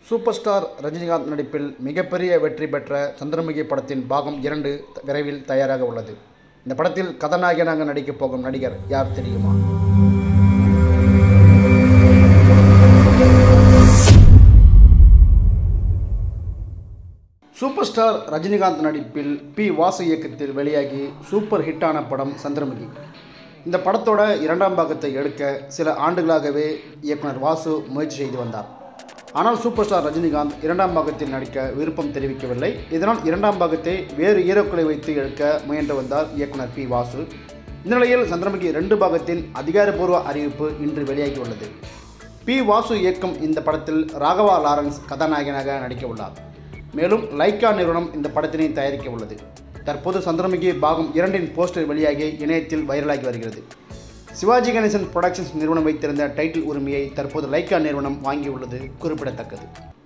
super star Rajinikanth நடிப்பில் மிகப்பெரிய வெற்றி பெற்ற சந்திரமுகி படத்தின் பாகம் இரண்டு விரைவில் தயாராக உள்ளது இந்த படத்தில் கதாநாயகனாக நடிக்கப் போகும் நடிகர் யார் தெரியுமா சூப்பர் ஸ்டார் ரஜினிகாந்த் நடிப்பில் பி வாசு இயக்கத்தில் வெளியாகி சூப்பர் ஹிட்டான படம் சந்திரமுகி இந்த படத்தோட இரண்டாம் பாகத்தை எடுக்க சில ஆண்டுகளாகவே இயக்குனர் வாசு முயற்சி செய்து வந்தார் ஆனால் சூப்பர் ஸ்டார் ரஜினிகாந்த் இரண்டாம் பாகத்தில் நடிக்க விருப்பம் தெரிவிக்கவில்லை இதனால் இரண்டாம் பாகத்தை வேறு ஹீரோக்களை வைத்து எடுக்க முயன்று வந்தார் இயக்குனர் பி வாசு இந்த நிலையில் சந்திரமுகி ரெண்டு பாகத்தின் அதிகாரப்பூர்வ அறிவிப்பு இன்று வெளியாகியுள்ளது பி வாசு இயக்கும் இந்த படத்தில் ராகவா லாரன்ஸ் கதாநாயகனாக நடிக்க உள்ளார் மேலும் லைக்கா நிறுவனம் இந்த படத்தினை தயாரிக்க உள்ளது தற்போது சந்திரமுகி பாகம் இரண்டின் போஸ்டர் வெளியாகி இணையத்தில் வைரலாகி வருகிறது சிவாஜி கணேசன் புரொடக்ஷன்ஸ் நிறுவனம் வைத்திருந்த டைட்டில் உரிமையை தற்போது லைக்கா நிறுவனம் வாங்கியுள்ளது குறிப்பிடத்தக்கது